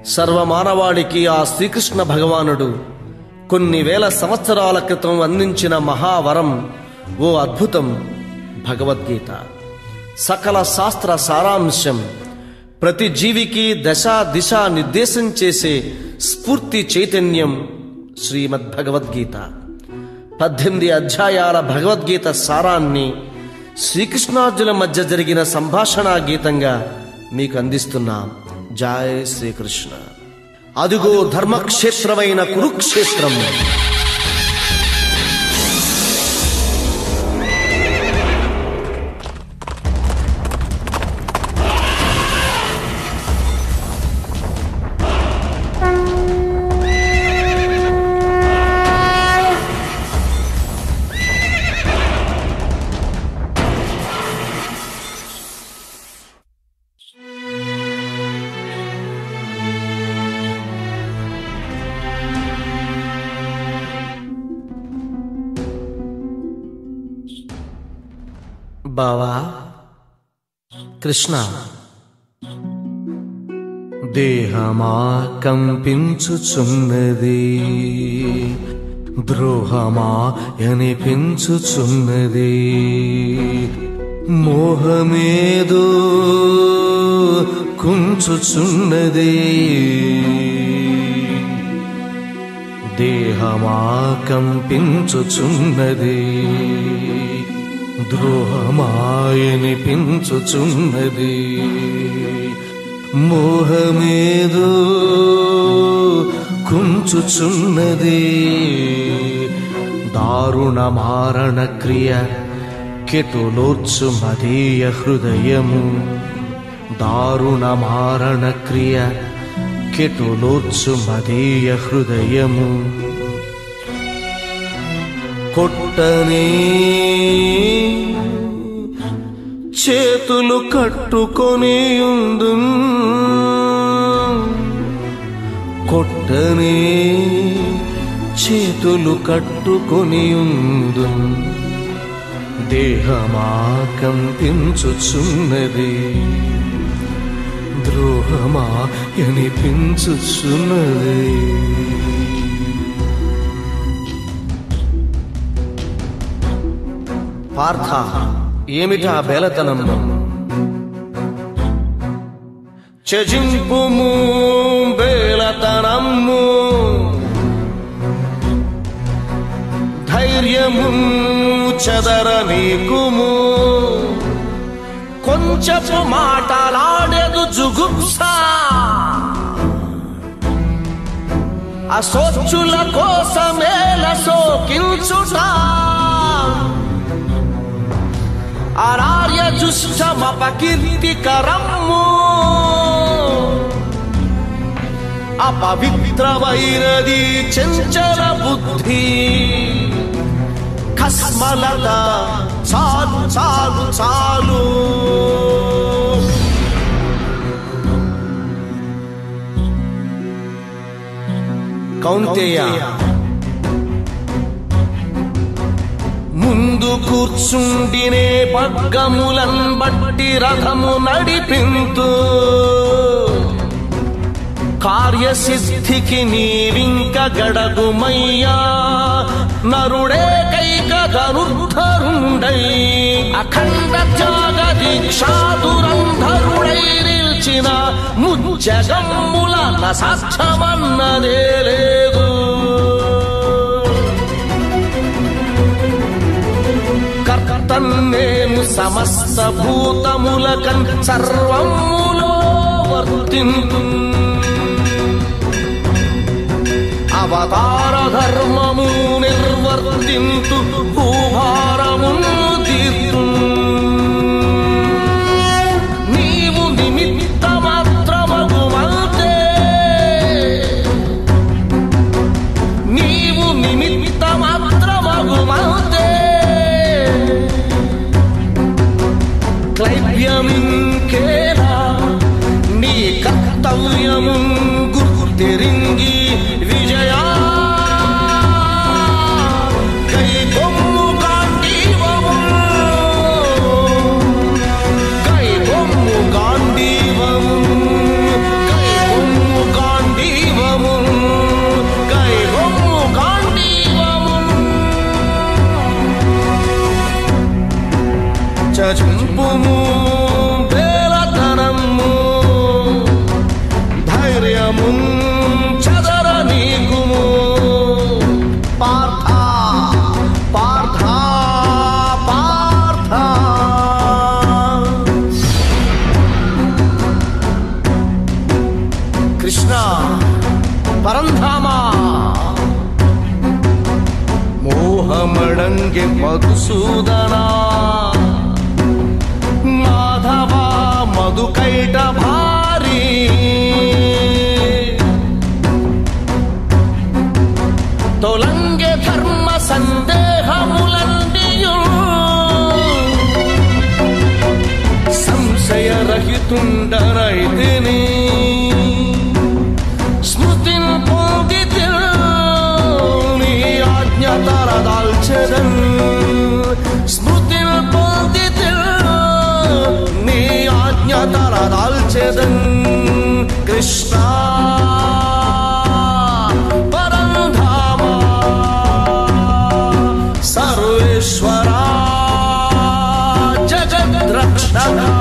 సర్వమానవాడికి ఆ శ్రీకృష్ణ భగవానుడు కొన్ని వేల సంవత్సరాల క్రితం అందించిన మహావరం ఓ అద్భుతం భగవద్గీత సకల శాస్త్ర సారాంశం ప్రతి జీవికి దశ దిశ నిర్దేశం చేసే స్ఫూర్తి చైతన్యం శ్రీమద్ భగవద్గీత పద్దెనిమిది అధ్యాయాల భగవద్గీత సారాన్ని శ్రీకృష్ణార్జున మధ్య జరిగిన సంభాషణా గీతంగా మీకు అందిస్తున్నాం జై శ్రీకృష్ణ అదుగో ధర్మక్షేత్రమైన కురుక్షేత్రం బావా కృష్ణ దేహమా కంపించుచున్నది ద్రోహమా అనిపించుచున్నది మోహమేదో కుంచుచున్నది దేహమా కంపించుచున్నది ద్రోహమాయనిపించుచున్నది మోహమేదో కుంచుచున్నది దారుణ మారణ క్రియ కెటులోర్చు మదీయ హృదయము దారుణ మారణ క్రియ కెటులోర్చు మదీయ హృదయము కొట్టనే చేతులు కట్టుకొని ఉందు కొట్టనే చేతులు కట్టుకొని ఉందు దేహమా కంపించుచున్నది ద్రోహమా అనిపించుచున్నది పార్థ ఏమిటా బేలతనము చజింపుము బేలతనము ధైర్యము చదర నీకుము కొంచెపు మాటలాడేదు జుగుప్స అసోచుల కోసమేల సోకించుట అనార్య దుష్టమపకీర్తికరము అపవిత్రమైనది చంచల బుద్ధి కస్మలత చాలు చాలు చాలు కౌంతేయ ముందు కూర్చుండినే పగ్గములన్ బట్టి రథము నడిపింతు కార్యసిద్ధికి నీవింక గడగుమయ్యా నరుడే కైకధనుద్ధరుండై అఖండ త్యాగ దీక్షాదురంధరుడై నిల్చిన ముజ్జగమ్ముల సాధ్యమన్నదే లేదు కర్తన్నేము సమస్త భూతములకన్ సర్వములో వర్తింతు అవతార ధర్మము నిర్వర్తింతు భూభారము తీర్తు నీవు నిమిత్త మాత్రమగుమంతే నీవు నిమిత్త మాత్రమగుమంతే క్లైవ్యమింకేలా నీ కర్తవ్యము గుర్తిరింగి విజయా కై కొమ్ము గాంధీవము కై కొమ్ము గాంధీవము కై కొమ్ము గాంధీవము పరంధామా మోహమడంగే మధుసూదనా మాధవ మధుకైట భారీ తొలంగే ధర్మ సందేహములండియు సంశయరహితుండరైతిని స్మృతిన్ పొందితి నీ ఆజ్ఞ తరదాల్చెదన్ స్మృతిన్ పొందితి నీ ఆజ్ఞ తరదాల్చెదన్ కృష్ణ పరంధామా సర్వేశ్వరా జగద్రక్షక